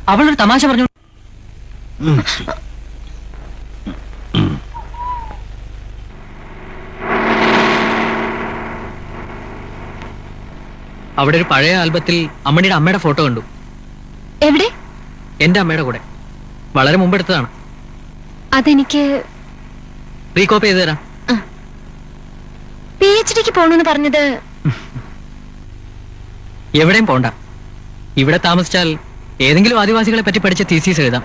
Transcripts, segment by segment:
അവളൊരു തമാശ പറഞ്ഞു അവിടെ ഒരു പഴയ ആൽബത്തിൽ അമ്മണിയുടെ അമ്മയുടെ ഫോട്ടോ കണ്ടു എവിടെ എന്റെ അമ്മയുടെ കൂടെ വളരെ മുമ്പെടുത്തതാണ് അതെനിക്ക് റീകോപ്പി ചെയ്ത് തരാം പി എച്ച് ഡിക്ക് പോണെന്ന് പറഞ്ഞത് എവിടെയും പോണ്ട ഇവിടെ താമസിച്ചാൽ ഏതെങ്കിലും ആദിവാസികളെ പറ്റി പഠിച്ച തീസീസ് എഴുതാം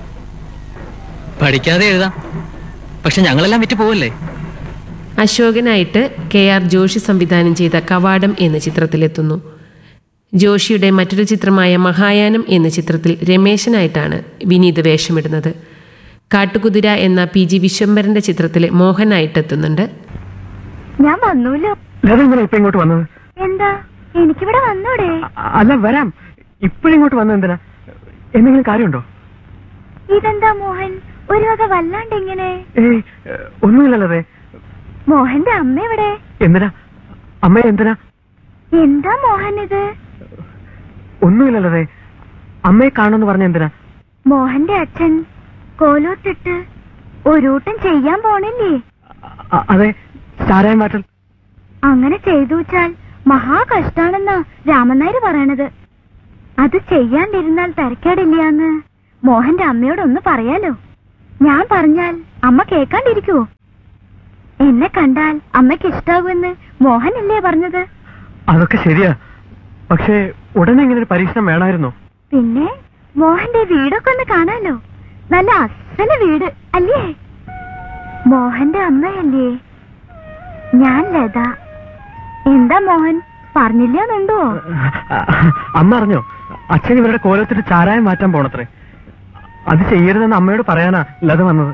പഠിക്കാതെ എഴുതാം പക്ഷെ ഞങ്ങളെല്ലാം വിറ്റ് പോവല്ലേ അശോകനായിട്ട് കെ ആർ ജോഷി സംവിധാനം ചെയ്ത കവാടം എന്ന ചിത്രത്തിലെത്തുന്നു ജോഷിയുടെ മറ്റൊരു ചിത്രമായ മഹായാനം എന്ന ചിത്രത്തിൽ രമേശനായിട്ടാണ് വിനീത് വേഷമിടുന്നത് കാട്ടുകുതിര എന്ന പി ജി വിശ്വംഭരന്റെ ചിത്രത്തിലെ മോഹനായിട്ടെത്തുന്നുണ്ട് ഞാൻ വന്നൂല്ലോ അതെന്തിനാ ഇപ്പൊ ഇങ്ങോട്ട് വന്നത് എന്താ എനിക്കിവിടെ വന്നൂടെ അ- അല്ല വരാം ഇപ്പോഴിങ്ങോട്ട് വന്നത് എന്തിനാ എന്തെങ്കിലും കാര്യമുണ്ടോ ഇതെന്താ മോഹൻ ഒരു വക വല്ലാണ്ട് ഇങ്ങനെ ഏയ് ഏഹ്, ഒന്നുമില്ലല്ലേ മോഹന്റെ അമ്മ എവിടെ എന്തിനാ അമ്മ എന്തിനാ എന്താ മോഹൻ ഇത് ഒന്നുമില്ലല്ലേ അമ്മയെ കാണുമെന്ന് പറഞ്ഞ എന്തിനാ മോഹന്റെ അച്ഛൻ കോലോത്തിട്ട് ഒരൂട്ടം ചെയ്യാൻ പോണില്ലേ അ- അതെ ചാരായം വാട്ടൽ അങ്ങനെ ചെയ്തു വെച്ചാൽ മഹാ കഷ്ടാണെന്നാ രാമനായർ പറയണത് അത് ചെയ്യാണ്ടിരുന്നാൽ തരക്കേടില്ലാന്ന് മോഹന്റെ അമ്മയോടൊന്ന് പറയാലോ ഞാൻ പറഞ്ഞാൽ അമ്മ കേക്കാണ്ടിരിക്കുവോ എന്നെ കണ്ടാൽ അമ്മയ്ക്ക് ഇഷ്ടാകുമെന്ന് മോഹനല്ലേ പറഞ്ഞത് അതൊക്കെ ശരിയാ പക്ഷേ ഉടനെ ഇങ്ങനെ ഒരു പരീക്ഷണം വേണമായിരുന്നോ പിന്നെ മോഹന്റെ വീടൊക്കെ ഒന്ന് കാണാലോ നല്ല അസല വീട് അല്ലേ മോഹന്റെ അമ്മയല്ലേ ഞാൻ ലത എന്താ മോഹൻ പറഞ്ഞില്ലാന്നുണ്ടോ അമ്മ അറിഞ്ഞോ അച്ഛൻ ഇവരുടെ കോലത്തിട്ട് ചാരായം മാറ്റാൻ പോണത്രേ അത് ചെയ്യരുതെന്ന് അമ്മയോട് പറയാനാ ലത വന്നത്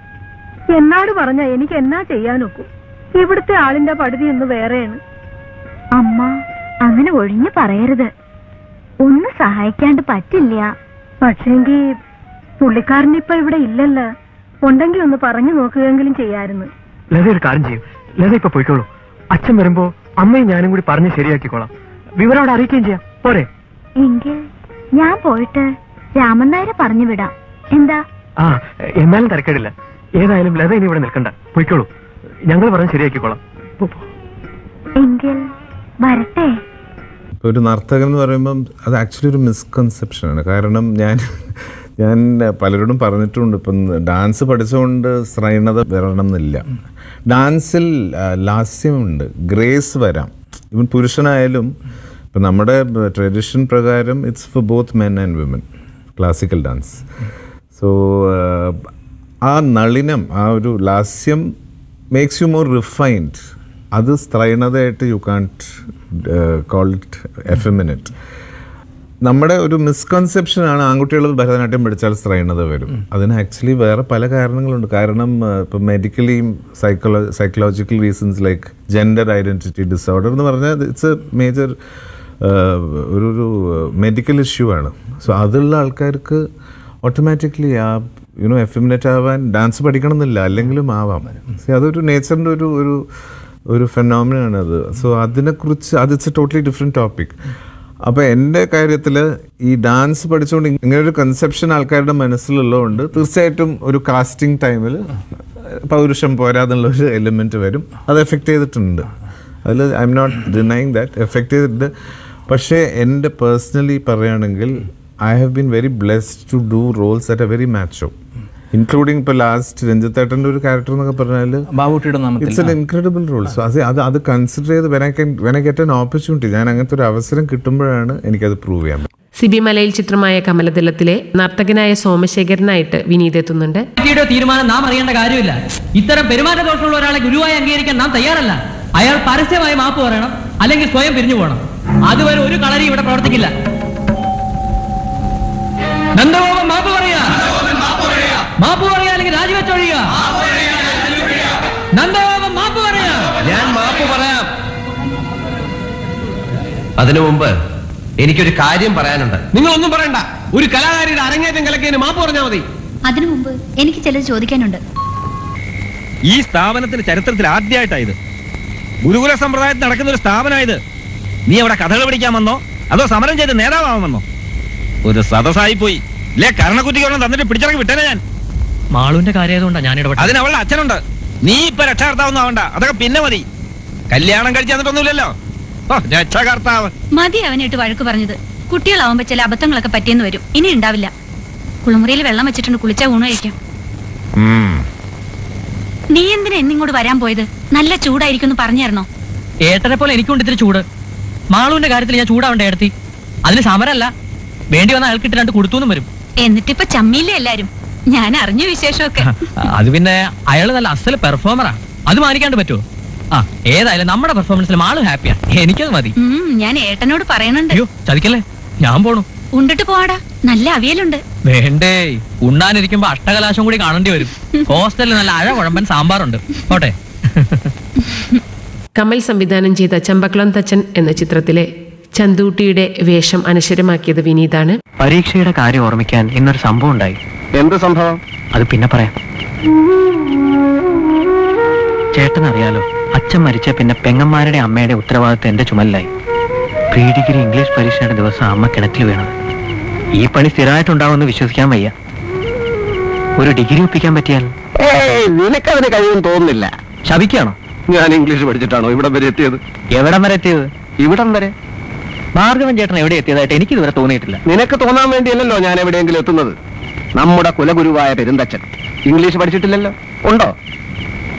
എന്നാട് പറഞ്ഞ എനിക്ക് എന്നാ ചെയ്യാനൊക്കും ഇവിടുത്തെ ആളിന്റെ പടുതി ഒന്ന് വേറെയാണ് അമ്മ അങ്ങനെ ഒഴിഞ്ഞു പറയരുത് ഒന്ന് സഹായിക്കാണ്ട് പറ്റില്ല പക്ഷേങ്കി പുള്ളിക്കാരൻ ഇപ്പൊ ഇവിടെ ഇല്ലല്ലോ ഉണ്ടെങ്കി ഒന്ന് പറഞ്ഞു നോക്കുകയെങ്കിലും ചെയ്യായിരുന്നു ലത ഒരു കാര്യം ചെയ്യും ലത ഇപ്പൊ പോയിക്കോളൂ അച്ഛൻ വരുമ്പോ അമ്മയും ഞാനും കൂടി പറഞ്ഞ് ശരിയാക്കിക്കോളാം വിവരം അവിടെ അറിയിക്കുകയും ചെയ്യാം പോരെ എങ്കിൽ ഞാൻ പോയിട്ട് രാമൻ നായരെ പറഞ്ഞു വിടാം എന്താ ആ എന്നാലും തിരക്കേടില്ല ഏതായാലും ലത ഇനി ഇവിടെ നിൽക്കണ്ട പോയിക്കോളൂ ഞങ്ങൾ പറഞ്ഞ് ശരിയാക്കിക്കോളാം പോ, പോ. എങ്കിൽ വരട്ടെ ഇപ്പോൾ ഒരു നർത്തകൻ എന്ന് പറയുമ്പം അത് ആക്ച്വലി ഒരു മിസ്കൺസെപ്ഷനാണ് കാരണം ഞാൻ ഞാൻ പലരോടും പറഞ്ഞിട്ടുണ്ട് ഇപ്പം ഡാൻസ് പഠിച്ചുകൊണ്ട് ശ്രൈണത വരണം എന്നില്ല ഡാൻസിൽ ആ, ലാസ്യമുണ്ട് ഗ്രേസ് വരാം ഇവൻ പുരുഷനായാലും ഇപ്പം നമ്മുടെ ട്രഡീഷൻ പ്രകാരം it's for both men and women classical dance so ആ നളിനം ആ ഒരു ലാസ്യം മേക്സ് യു മോർ റിഫൈൻഡ് അത് സ്ത്രൈണതയായിട്ട് you can't call it effeminate നമ്മുടെ ഒരു മിസ്കൺസെപ്ഷൻ ആണ് ആൺകുട്ടികൾ ഭരതനാട്യം പഠിച്ചാൽ സ്ത്രൈണത വരും അതിന് ആക്ച്വലി വേറെ പല കാരണങ്ങളുണ്ട് കാരണം ഇപ്പം മെഡിക്കലിയും സൈക്കോളോ psychological reasons like gender identity disorder എന്ന് പറഞ്ഞാൽ ഇറ്റ്സ് എ മേജർ ഒരു ഒരു മെഡിക്കൽ ഇഷ്യൂ ആണ് സോ അതുള്ള ആൾക്കാർക്ക് ഓട്ടോമാറ്റിക്കലി ആ യുനോ എഫിമിനേറ്റ് ആവാൻ ഡാൻസ് പഠിക്കണം എന്നില്ല അല്ലെങ്കിലും ആവാം See, അതൊരു നേച്ചറിൻ്റെ ഒരു ഒരു ഒരു ഫെനോമിനാണ് അത് സോ അതിനെക്കുറിച്ച് അത് it's a totally different topic അപ്പോൾ എൻ്റെ കാര്യത്തിൽ ഈ ഡാൻസ് പഠിച്ചുകൊണ്ട് ഇങ്ങനെ ഒരു കൺസെപ്ഷൻ ആൾക്കാരുടെ മനസ്സിലുള്ളതുകൊണ്ട് തീർച്ചയായിട്ടും ഒരു കാസ്റ്റിംഗ് ടൈമിൽ പൗരുഷം പോരാന്നുള്ള ഒരു എലിമെൻറ്റ് വരും അത് എഫക്റ്റ് ചെയ്തിട്ടുണ്ട് അതിൽ I'm not denying that effect ചെയ്തിട്ടുണ്ട് പക്ഷേ എൻ്റെ പേഴ്സണലി പറയുകയാണെങ്കിൽ I have been very blessed to do roles at a very macho including ഇപ്പോൾ ലാസ്റ്റ് രഞ്ജിത്തേട്ടൻ്റെ ഒരു ക്യാരക്ടർ എന്നൊക്കെ പറഞ്ഞാൽ ബാബുട്ടിയുടെ നാമത്തിൽ ഇറ്റ്സ് എൻ ഇൻക്രെഡിബിൾ റോൾസ് അത് അത് അത് കൺസിഡർ ചെയ്ത് when I can when I get an opportunity ഞാൻ അങ്ങനത്തെ ഒരു അവസരം കിട്ടുമ്പോഴാണ് എനിക്കത് പ്രൂവ് ചെയ്യാൻ പറ്റും സിബി മലയിൽ ചിത്രമായ കമലതലത്തിലെ നർത്തകനായ സോമശേഖരനായിട്ട് വിനീത് എത്തുന്നുണ്ട് പാർട്ടിയുടെ തീരുമാനം നാം അറിയേണ്ട കാര്യമില്ല ഇത്തരം പെരുമാറ്റ ദോഷമുള്ള ഒരാളെ ഗുരുവായി അംഗീകരിക്കാൻ നാം തയ്യാറല്ല അയാൾ പരസ്യമായി മാപ്പ് പറയണം അല്ലെങ്കിൽ സ്വയം പിരിഞ്ഞു പോകണം അതുവരെ ഒരു കളരി ഇവിടെ പ്രവർത്തിക്കില്ല നന്ദഗോപൻ മാപ്പ് പറയാ മാപ്പ് പറയാ അല്ലെങ്കിൽ രാജിവെച്ചൊഴിയുക നന്ദഗോപൻ മാപ്പ് പറയാ ഞാൻ മാപ്പ് പറയാം അതിനു മുമ്പ് എനിക്കൊരു കാര്യം പറയാനുണ്ട് നിങ്ങളൊന്നും പറയണ്ട ഒരു കലാകാരിയുടെ അരങ്ങേറ്റം കലക്കിയതിന് മാപ്പ് പറഞ്ഞാൽ മതി അതിനു മുമ്പ് എനിക്ക് ചിലത് ചോദിക്കാനുണ്ട് ഈ സ്ഥാപനത്തിന്റെ ചരിത്രത്തിൽ ആദ്യമായിട്ടായത് ഗുരുകുല സമ്പ്രദായത്തിൽ നടക്കുന്ന ഒരു സ്ഥാപനമായത് നീ അവിടെ കഥകൾ പഠിക്കാൻ വന്നോ അതോ സമരം ചെയ്ത് നേതാവാൻ വന്നോ ഒരു സദസ്സായി പോയി ഇല്ലേ കരണക്കുറ്റിക്ക് ഒരെണ്ണം തന്നിട്ട് പിടിച്ചിറങ്ങി വിട്ടേനെ ഞാൻ മാളുവിന്റെ കാര്യമായതുകൊണ്ടാണ് ഞാൻ ഇടപെട്ടത് അതിന് അവളുടെ അച്ഛനുണ്ട് നീ ഇപ്പൊ രക്ഷകർത്താവൊന്നും ആവണ്ട അതൊക്കെ പിന്നെ മതി കല്യാണം കഴിച്ച് തന്നിട്ടൊന്നുമില്ലല്ലോ ഓ രക്ഷകർത്താവ് മതി അവനായിട്ട് വഴക്ക് പറഞ്ഞത് കുട്ടികളാവുമ്പോ ചില അബദ്ധങ്ങളൊക്കെ പറ്റിയെന്ന് വരും ഇനി ഉണ്ടാവില്ല കുളിമുറിയിൽ വെള്ളം വെച്ചിട്ടുണ്ട് കുളിച്ചാ ഊണ് കഴിക്കാം നീ എന്തിനാ എന്നിങ്ങോട്ട് വരാൻ പോയത് നല്ല ചൂടായിരിക്കും എന്ന് പറഞ്ഞായിരുന്നോ ഏട്ടനെ പോലെ എനിക്കുണ്ട് ഇത്തിരി ചൂട് മാളുവിന്റെ കാര്യത്തിൽ ഞാൻ ചൂടാവണ്ട ഏടത്തി അതിന് സമരമല്ല വേണ്ടി വന്ന അയാൾക്കിട്ട് രണ്ട് കൊടുത്തുന്നും വരും എന്നിട്ടിപ്പൊ ചമ്മിയില്ലേ എല്ലാരും ഞാൻ അറിഞ്ഞു വിശേഷമൊക്കെ അത് പിന്നെ അയാൾ നല്ല അസൽ പെർഫോമറാ അത് മാനിക്കാണ്ട് പറ്റുമോ ആ ഏതായാലും നമ്മുടെ പെർഫോമൻസിൽ മാള് ഹാപ്പിയാ എനിക്കത് മതി ഉം, ഞാൻ ഏട്ടനോട് പറയണുണ്ട് അയ്യോ ചതിക്കല്ലേ ഞാൻ പോണു ഉണ്ടിട്ട് പോവാടാ നല്ല അവിയലുണ്ട് വേണ്ടേ ഉണ്ണാനിരിക്കുമ്പോ അഷ്ടകലാശം കൂടി കാണേണ്ടി വരും ഹോസ്റ്റലിൽ നല്ല അഴ കുഴമ്പൻ സാമ്പാറുണ്ട് പോട്ടെ കമൽ സംവിധാനം ചെയ്ത ചമ്പക്കുളം തച്ചൻ എന്ന ചിത്രത്തിലെ ചന്തൂട്ടിയുടെ വേഷം അനശ്വരമാക്കിയത് വിനീതാണ് പരീക്ഷയുടെ കാര്യം ഓർമ്മിക്കാൻ ഇന്നൊരു സംഭവം ഉണ്ടായി എന്ത് സംഭവം അത് പിന്നെ പറയാം ചേട്ടൻ അറിയാലോ അച്ഛൻ മരിച്ച പിന്നെ പെങ്ങന്മാരുടെ അമ്മയുടെ ഉത്തരവാദിത്തം എന്റെ ചുമലിലായി പ്രീ ഡിഗ്രി ഇംഗ്ലീഷ് പരീക്ഷയുടെ ദിവസം അമ്മ കിണറ്റിൽ വീണത് ഈ പണി സ്ഥിരമായിട്ടുണ്ടാവുമെന്ന് വിശ്വസിക്കാൻ വയ്യ ഒരു ഡിഗ്രി ഒപ്പിക്കാൻ പറ്റിയാൽ നിനക്കതിന് കഴിയും തോന്നുന്നില്ല ശപിക്കാണോ ഞാൻ ഇംഗ്ലീഷ് പഠിച്ചിട്ടാണോ ഇവിടെ വരെ എത്തിയത് എവിടം വരെ എത്തിയത് ഇവിടം വരെ ഭാർഗവൻ ചേട്ടൻ എവിടെ എത്തിയതായിട്ട് എനിക്ക് ഇതുവരെ തോന്നിയിട്ടില്ല നിനക്ക് തോന്നാൻ വേണ്ടിയല്ലല്ലോ ഞാൻ എവിടെയെങ്കിലും എത്തുന്നത് നമ്മുടെ കുലഗുരുവായ പെരുന്തച്ഛൻ ഇംഗ്ലീഷ് പഠിച്ചിട്ടില്ലല്ലോ ഉണ്ടോ